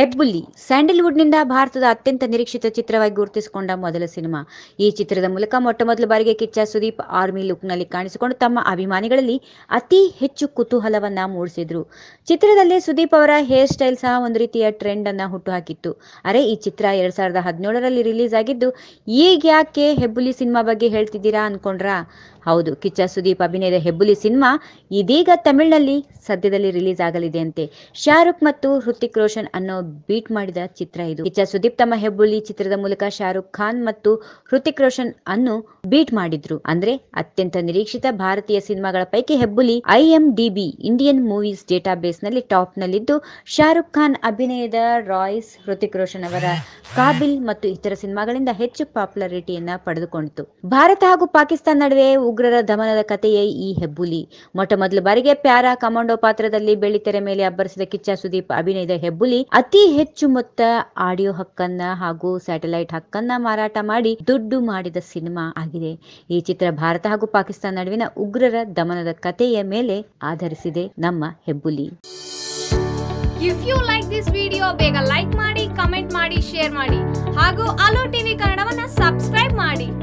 ಹೆಬ್ಬುಲಿ ಸ್ಯಾಂಡಲ್ವುಡ್ನಿಂದ ಭಾರತದ ಅತ್ಯಂತ ನಿರೀಕ್ಷಿತ ಚಿತ್ರವಾಗಿ ಗುರುತಿಸಿಕೊಂಡ ಮೊದಲ ಸಿನಿಮಾ ಈ ಚಿತ್ರದ ಮೂಲಕ ಮೊಟ್ಟ ಮೊದಲ ಬಾರಿಗೆ ಕಿಚ್ಚ ಸುದೀಪ್ ಆರ್ಮಿ ಲುಕ್ನಲ್ಲಿ ಕಾಣಿಸಿಕೊಂಡು ತಮ್ಮ ಅಭಿಮಾನಿಗಳಲ್ಲಿ ಅತಿ ಹೆಚ್ಚು ಕುತೂಹಲವನ್ನ ಮೂಡಿಸಿದ್ರು ಚಿತ್ರದಲ್ಲಿ ಸುದೀಪ್ ಅವರ ಹೇರ್ ಸ್ಟೈಲ್ ಸಹ ಒಂದು ರೀತಿಯ ಟ್ರೆಂಡ್ ಅನ್ನ ಹುಟ್ಟುಹಾಕಿತ್ತು ಅರೆ ಈ ಚಿತ್ರ ಎರಡ್ ಸಾವಿರದ ಹದಿನೇಳರಲ್ಲಿ ರಿಲೀಸ್ ಆಗಿದ್ದು ಈಗ ಯಾಕೆ ಹೆಬ್ಬುಲಿ ಸಿನಿಮಾ ಬಗ್ಗೆ ಹೇಳ್ತಿದ್ದೀರಾ ಅನ್ಕೊಂಡ್ರಾ ಹೌದು ಕಿಚ್ಚ ಸುದೀಪ್ ಅಭಿನಯದ ಹೆಬ್ಬುಲಿ ಸಿನಿಮಾ ಇದೀಗ ತಮಿಳಿನಲ್ಲಿ ಸದ್ಯದಲ್ಲಿ ರಿಲೀಸ್ ಆಗಲಿದೆ ಅಂತೆ ಶಾರುಖ್ ಮತ್ತು ಹೃತಿಕ್ ರೋಷನ್ ಅನ್ನೋ ಬೀಟ್ ಮಾಡಿದ ಚಿತ್ರ ಇದು ಕಿಚ್ಚ ಸುದೀಪ್ ತಮ್ಮ ಹೆಬ್ಬುಲಿ ಚಿತ್ರದ ಮೂಲಕ ಶಾರುಖ್ ಖಾನ್ ಮತ್ತು ಹೃತಿಕ್ ರೋಷನ್ ಅನ್ನು ಬೀಟ್ ಮಾಡಿದ್ರು ಅಂದ್ರೆ ಅತ್ಯಂತ ನಿರೀಕ್ಷಿತ ಭಾರತೀಯ ಸಿನಿಮಾಗಳ ಪೈಕಿ Hebbuli IMDb Indian movies data base ನಲ್ಲಿ ಟಾಪ್ ನಲ್ಲಿದ್ದು ಶಾರುಖ್ ಖಾನ್ ಅಭಿನಯದ ರಾಯ್ಸ್ ಹೃತಿಕ್ ರೋಷನ್ ಅವರ ಕಾಬಿಲ್ ಮತ್ತು ಇತರ ಸಿನಿಮಾಗಳಿಂದ ಹೆಚ್ಚು ಪಾಪ್ಯುಲಾರಿಟಿಯನ್ನ ಪಡೆದುಕೊಂಡಿತು ಭಾರತ ಹಾಗೂ ಪಾಕಿಸ್ತಾನ ನಡುವೆ ಉಗ್ರರ ದಮನದ ಕಥೆಯೇ ಈ ಹೆಬ್ಬುಲಿ ಮೊಟ್ಟ ಮೊದಲ ಬಾರಿಗೆ ಪ್ಯಾರಾ ಕಮಾಂಡೋ ಪಾತ್ರದಲ್ಲಿ ಬೆಳ್ಳಿತೆರೆ ಮೇಲೆ ಅಬ್ಬರಿಸಿದ ಕಿಚ್ಚ ಸುದೀಪ್ ಅಭಿನಯದ ಹೆಬ್ಬುಲಿ ಅತಿ ಹೆಚ್ಚು ಮೊತ್ತ ಆಡಿಯೋ ಹಕ್ಕನ್ನ ಹಾಗೂ ಸ್ಯಾಟಲೈಟ್ ಹಕ್ಕನ್ನ ಮಾರಾಟ ಮಾಡಿ ದುಡ್ಡು ಮಾಡಿದ ಸಿನಿಮಾ ಆಗಿದೆ ಈ ಚಿತ್ರ ಭಾರತ ಹಾಗೂ ಪಾಕಿಸ್ತಾನ ನಡುವಿನ ಉಗ್ರರ ದಮನದ ಕಥೆಯ ಮೇಲೆ ಆಧರಿಸಿದೆ ನಮ್ಮ Hebbuli if you like this video ಬೇಗ ಲೈಕ್ ಮಾಡಿ ಕಮೆಂಟ್ ಮಾಡಿ ಶೇರ್ ಮಾಡಿ ಹಾಗೂ ಅಲೋ ಟಿವಿ ಕನ್ನಡವನ್ನ ಸಬ್ಸ್ಕ್ರೈಬ್ ಮಾಡಿ